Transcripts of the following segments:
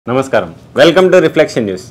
నమస్కారం welcome to reflection news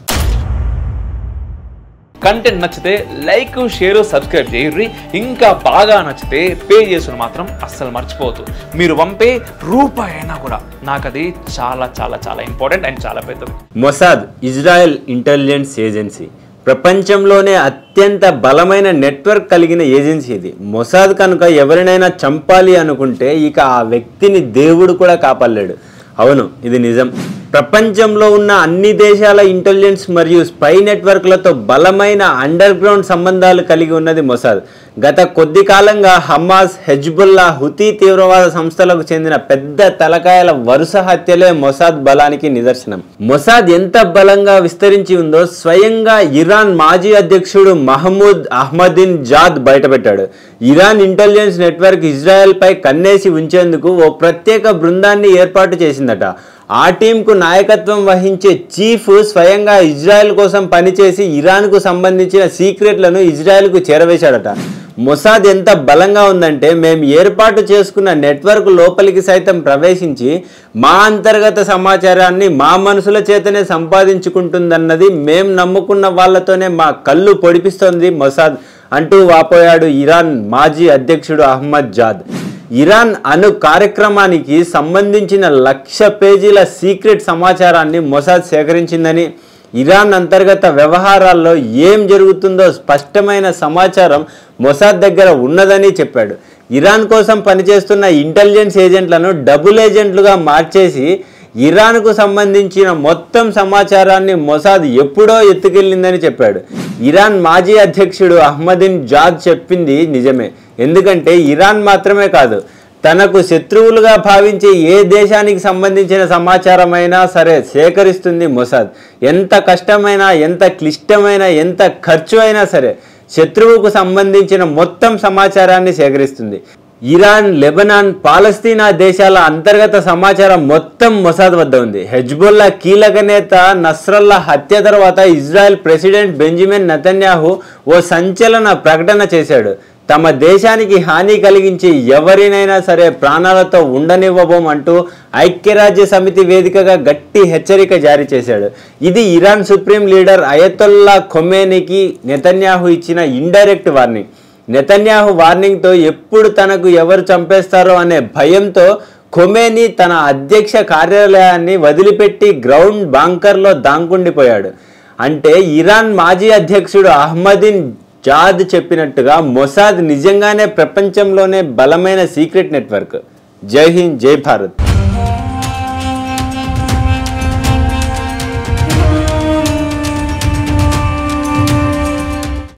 content నచ్చితే like share subscribe చేయర్రి ఇంకా బాగా నచ్చితే పే చేసుకుని మాత్రం అస్సలు మర్చిపోవద్దు మీరు పంపే రూపాయి అయినా కూడా నాకు అది చాలా చాలా చాలా ఇంపార్టెంట్ అండ్ చాలా పెద్దది మొసాద్ ఇజ్రాయెల్ ఇంటెలిజెన్స్ ఏజెన్సీ ప్రపంచంలోనే అత్యంత బలమైన నెట్వర్క్ కలిగిన ఏజెన్సీ ఇది మొసాద్ కనుక ఎవరినైనా చంపాలి అనుకుంటే ఇక ఆ వ్యక్తిని దేవుడు కూడా కాపాడలేడు అవును ఇది నిజం ప్రపంచంలో ఉన్న అన్ని దేశాల ఇంటెలిజెన్స్ మరియు స్పై నెట్వర్క్లతో బలమైన అండర్ గ్రౌండ్ సంబంధాలు కలిగి ఉన్నది మొసాద్ గత కొద్ది కాలంగా హమాస్ హెజ్బుల్లా హుతీ తీవ్రవాద సంస్థలకు చెందిన పెద్ద తలకాయల వరుస హత్యలే మొసాద్ బలానికి నిదర్శనం మొసాద్ ఎంత బలంగా విస్తరించి ఉందో స్వయంగా ఇరాన్ మాజీ అధ్యక్షుడు మహమూద్ అహ్మదిన్ జాద్ బయటపెట్టాడు ఇరాన్ ఇంటెలిజెన్స్ నెట్వర్క్ ఇజ్రాయెల్ పై కన్నేసి ఉంచేందుకు ఓ ప్రత్యేక బృందాన్ని ఏర్పాటు చేసిందట ఆ టీంకు నాయకత్వం వహించే చీఫ్ స్వయంగా ఇజ్రాయెల్ కోసం పనిచేసి ఇరాన్కు సంబంధించిన సీక్రెట్లను ఇజ్రాయెల్కు చేరవేశాడట మొసాద్ ఎంత బలంగా ఉందంటే మేము ఏర్పాటు చేసుకున్న నెట్వర్క్ లోపలికి సైతం ప్రవేశించి మా అంతర్గత సమాచారాన్ని మా మనుషుల చేతనే సంపాదించుకుంటుందన్నది మేం నమ్ముకున్న వాళ్ళతోనే మా కళ్ళు పొడిపిస్తోంది మొసాద్ అంటూ వాపోయాడు ఇరాన్ మాజీ అధ్యక్షుడు అహ్మద్ జాద్ ఇరాన్ అణు కార్యక్రమానికి సంబంధించిన లక్ష పేజీల సీక్రెట్ సమాచారాన్ని మొసాద్ సేకరించిందని ఇరాన్ అంతర్గత వ్యవహారాల్లో ఏం జరుగుతుందో స్పష్టమైన సమాచారం మొసాద్ దగ్గర ఉన్నదని చెప్పాడు ఇరాన్ కోసం పనిచేస్తున్న ఇంటెలిజెన్స్ ఏజెంట్లను డబుల్ ఏజెంట్లుగా మార్చేసి ఇరాన్కు సంబంధించిన మొత్తం సమాచారాన్ని మొసాద్ ఎప్పుడో ఎత్తుకెళ్ళిందని చెప్పాడు ఇరాన్ మాజీ అధ్యక్షుడు అహ్మదిన్ జాద్ చెప్పింది నిజమే ఎందుకంటే ఇరాన్ మాత్రమే కాదు తనకు శత్రువులుగా భావించే ఏ దేశానికి సంబంధించిన సమాచారమైనా సరే సేకరిస్తుంది మొసాద్ ఎంత కష్టమైనా ఎంత క్లిష్టమైన ఎంత ఖర్చు అయినా సరే శత్రువుకు సంబంధించిన మొత్తం సమాచారాన్ని సేకరిస్తుంది ఇరాన్ లెబనాన్ పాలస్తీనా దేశాల అంతర్గత సమాచారం మొత్తం మొసాద్ వద్ద ఉంది హెజ్బుల్లా కీలక నేత నస్రల్లా హత్య తర్వాత ఇజ్రాయెల్ ప్రెసిడెంట్ బెంజమిన్ నెతన్యాహు ఓ సంచలన ప్రకటన చేశాడు తమ దేశానికి హాని కలిగించి ఎవరినైనా సరే ప్రాణాలతో ఉండనివ్వబోం అంటూ ఐక్యరాజ్య సమితి వేదికగా గట్టి హెచ్చరిక జారీ చేశాడు ఇది ఇరాన్ సుప్రీం లీడర్ అయతొల్లా ఖొమేనికి నెతన్యాహు ఇచ్చిన ఇండైరెక్ట్ వార్నింగ్ నెతన్యాహు వార్నింగ్తో ఎప్పుడు తనకు ఎవరు చంపేస్తారో అనే భయంతో ఖొమేని తన అధ్యక్ష కార్యాలయాన్ని వదిలిపెట్టి గ్రౌండ్ బాంకర్లో దాంకుండిపోయాడు అంటే ఇరాన్ మాజీ అధ్యక్షుడు అహ్మదిన్ జాద్ చెప్పినట్టుగా మొసాద్ నిజంగానే ప్రపంచంలోనే బలమైన సీక్రెట్ నెట్వర్క్ జై హింద్ జై భారత్